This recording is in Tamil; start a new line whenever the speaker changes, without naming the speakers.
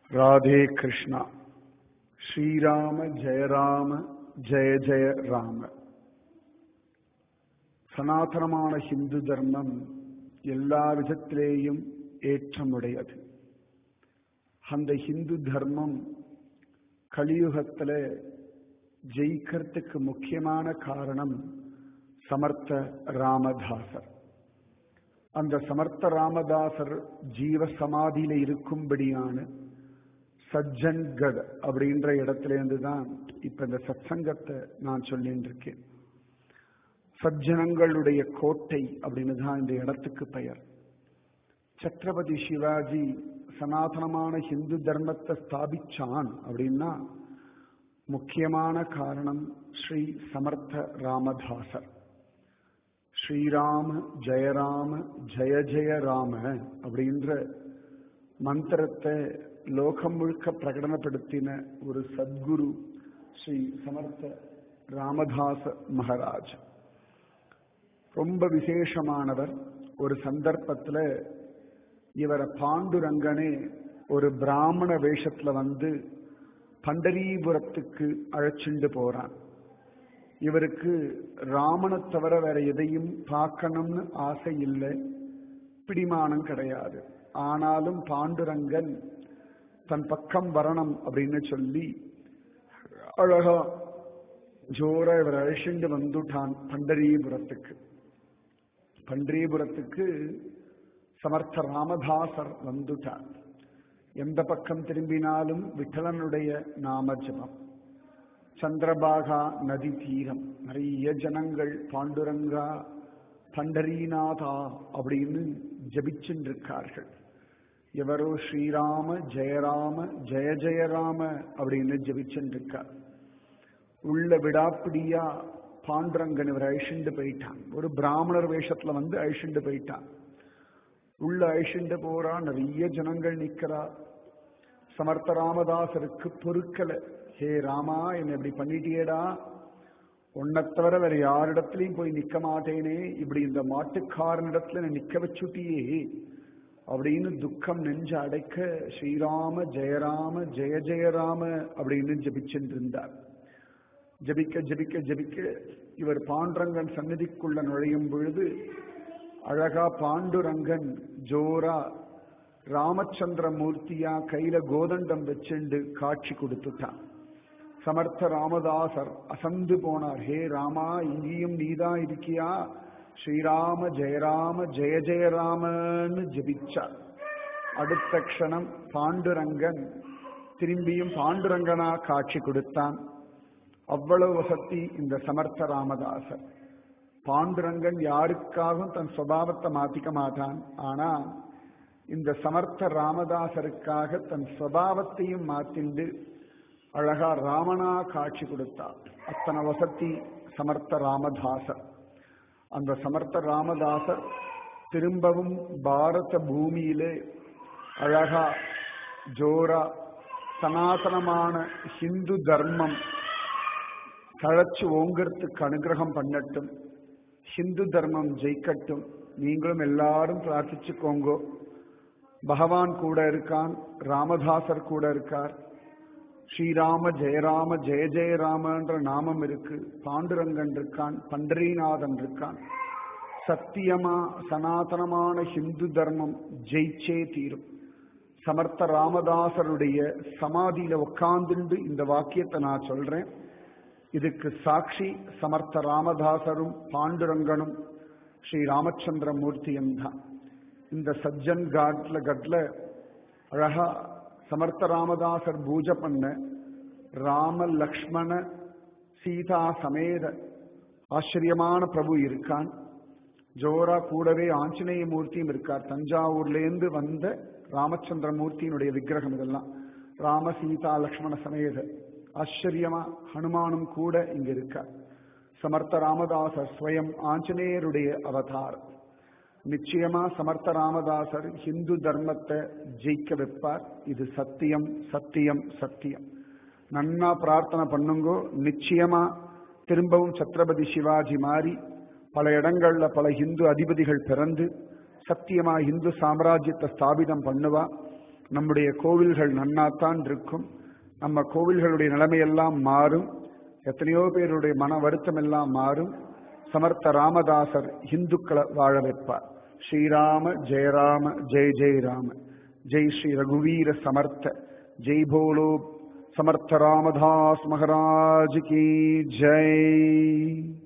ராதே கிருஷ்ணா ஸ்ரீராம ஜெய ராம ஜெய ஜெய ராம சனாதனமான ஹிந்து தர்மம் எல்லா விதத்திலேயும் ஏற்றமுடையது அந்த ஹிந்து தர்மம் கலியுகத்துல ஜெயிக்கிறதுக்கு முக்கியமான காரணம் சமர்த்த ராமதாசர் அந்த சமர்த்த ராமதாசர் ஜீவ சமாதியில இருக்கும்படியான சஜ்ஜன்கட் அப்படின்ற இடத்துல இருந்து தான் இப்ப இந்த சத்சங்கத்தை நான் சொல்லிட்டு இருக்கேன் சஜ்ஜனங்களுடைய கோட்டை அப்படின்னு தான் இந்த இடத்துக்கு பெயர் சத்ரபதி சிவாஜி சனாதனமான ஹிந்து தர்மத்தை ஸ்தாபிச்சான் அப்படின்னா முக்கியமான காரணம் ஸ்ரீ சமர்த்த ராமதாசர் ஸ்ரீராம ஜெயராம ஜெய ஜெய ராம அப்படின்ற மந்திரத்தை லோகம் முழுக்க பிரகடனப்படுத்தின ஒரு சத்குரு ஸ்ரீ சமர்த்த ராமதாச மகாராஜ் ரொம்ப விசேஷமானவர் ஒரு சந்தர்ப்பத்துல இவரை பாண்டுரங்கனே ஒரு பிராமண வேஷத்துல வந்து பண்டரீபுரத்துக்கு அழைச்சிண்டு போறான் இவருக்கு ராமனை தவிர வேற எதையும் பார்க்கணும்னு ஆசை இல்லை பிடிமானம் கிடையாது ஆனாலும் பாண்டுரங்கன் தன் பக்கம் வரணும் அப்படின்னு சொல்லி அழகா ஜோர இவர் அழைச்சிண்டு வந்துட்டான் பண்டரீபுரத்துக்கு பண்டரீபுரத்துக்கு சமர்த்த ராமதாசர் வந்துட்டார் எந்த பக்கம் திரும்பினாலும் விட்டலனுடைய நாம ஜபம் சந்திரபாகா நதி தீரம் நிறைய ஜனங்கள் பாண்டுரங்கா பண்டரீநாதா அப்படின்னு ஜபிச்சுட்டு இருக்கார்கள் எவரோ ஸ்ரீராம ஜெயராம ஜெய ஜெயராம அப்படின்னு ஜபிச்சுட்டு இருக்கார் உள்ள விடாப்பிடியா பாண்டுரங்கன் இவர் அழிச்சுண்டு போயிட்டான் ஒரு பிராமணர் வேஷத்துல வந்து அழிச்சுண்டு போயிட்டான் உள்ள அழிச்சுண்டு போறா நிறைய ஜனங்கள் நிக்கிறா சமர்த்த ராமதாசருக்கு பொறுக்கல ஹே ராமா என்ன இப்படி பண்ணிட்டியேடா உன்னை தவிர வேற யாரிடத்துலயும் போய் நிக்க மாட்டேனே இப்படி இந்த மாட்டுக்காரனிடத்துல என்ன நிக்க வச்சுட்டியே அப்படின்னு துக்கம் நெஞ்ச அடைக்க ஸ்ரீராம ஜெயராம ஜெய ஜெயராம அப்படின்னு ஜபிச்சுட்டு இருந்தார் ஜபிக்க ஜபிக்க ஜபிக்க இவர் பாண்டுரங்கன் சன்னதிக்குள்ள நுழையும் பொழுது அழகா பாண்டுரங்கன் ஜோரா ராமச்சந்திர மூர்த்தியா கையில கோதண்டம் வச்சுண்டு காட்சி கொடுத்துட்டான் சமர்த்த ராமதாசர் அசந்து போனார் ஹே ராமா இங்கேயும் நீதான் இருக்கியா ஸ்ரீராம ஜெயராம ஜெய ஜெயராமன்னு ஜபிச்சார் அடுத்த க்ஷணம் பாண்டுரங்கன் திரும்பியும் பாண்டுரங்கனா காட்சி கொடுத்தான் அவ்வளவு வசதி இந்த சமர்த்த ராமதாசர் பாண்டுரங்கன் யாருக்காகவும் தன் சுவாவத்தை மாத்திக்க மாட்டான் ஆனா இந்த சமர்த்த ராமதாசருக்காக தன் சுவாவத்தையும் மாத்திண்டு அழகா ராமனா காட்சி கொடுத்தார் அத்தனை வசதி சமர்த்த ராமதாசர் அந்த சமர்த்த ராமதாசர் திரும்பவும் பாரத பூமியிலே அழகா ஜோரா சனாதனமான ஹிந்து தர்மம் தழைச்சு ஓங்கிறதுக்கு அனுகிரகம் பண்ணட்டும் ஹிந்து தர்மம் ஜெயிக்கட்டும் நீங்களும் எல்லாரும் பிரார்த்திச்சுக்கோங்கோ பகவான் கூட இருக்கான் ராமதாசர் கூட இருக்கார் ஸ்ரீராம ஜெயராம ஜெய ஜெயராமன்ற நாமம் இருக்கு பாண்டுரங்கன் இருக்கான் பண்டரீநாதன் இருக்கான் சத்தியமா சனாதனமான ஹிந்து தர்மம் ஜெயிச்சே தீரும் சமர்த்த ராமதாசருடைய சமாதியில உட்கார்ந்துண்டு இந்த வாக்கியத்தை நான் சொல்றேன் இதுக்கு சாட்சி சமர்த்த ராமதாசரும் பாண்டுரங்கனும் ஸ்ரீ ராமச்சந்திர மூர்த்தியும் தான் இந்த சஜ்ஜன் காட்ல கட்ல அழகா சமர்த்த ராமதாசர் பூஜை பண்ண ராம லக்ஷ்மண சீதா சமேத ஆச்சரியமான பிரபு இருக்கான் ஜோரா கூடவே ஆஞ்சநேய மூர்த்தியும் இருக்கார் தஞ்சாவூர்லேருந்து வந்த ராமச்சந்திர மூர்த்தியினுடைய விக்கிரகம் இதெல்லாம் ராம சீதா லக்ஷ்மண சமேத ஆச்சரியமா ஹனுமானும் கூட இங்க இருக்கார் சமர்த்த ராமதாசர் ஸ்வயம் ஆஞ்சநேயருடைய அவதார் நிச்சயமா சமர்த்த ராமதாசர் ஹிந்து தர்மத்தை ஜெயிக்க வைப்பார் இது சத்தியம் சத்தியம் சத்தியம் நன்னா பிரார்த்தனை பண்ணுங்கோ நிச்சயமா திரும்பவும் சத்ரபதி சிவாஜி மாறி பல இடங்கள்ல பல ஹிந்து அதிபதிகள் பிறந்து சத்தியமா இந்து சாம்ராஜ்யத்தை ஸ்தாபிதம் பண்ணுவா நம்முடைய கோவில்கள் நன்னாத்தான் இருக்கும் நம்ம கோவில்களுடைய நிலைமையெல்லாம் மாறும் எத்தனையோ பேருடைய மன வருத்தம் எல்லாம் மாறும் சமர்த்த ராமதாசர் இந்துக்களை வாழ வைப்பார் ஸ்ரீராம ஜெயராம ஜெய ஜெய ராம ஜெய் ஸ்ரீ ரகுவீர சமர்த்த ஜெய் போலோ சமர்த்த ராமதாஸ் மகாராஜ் கி ஜெய்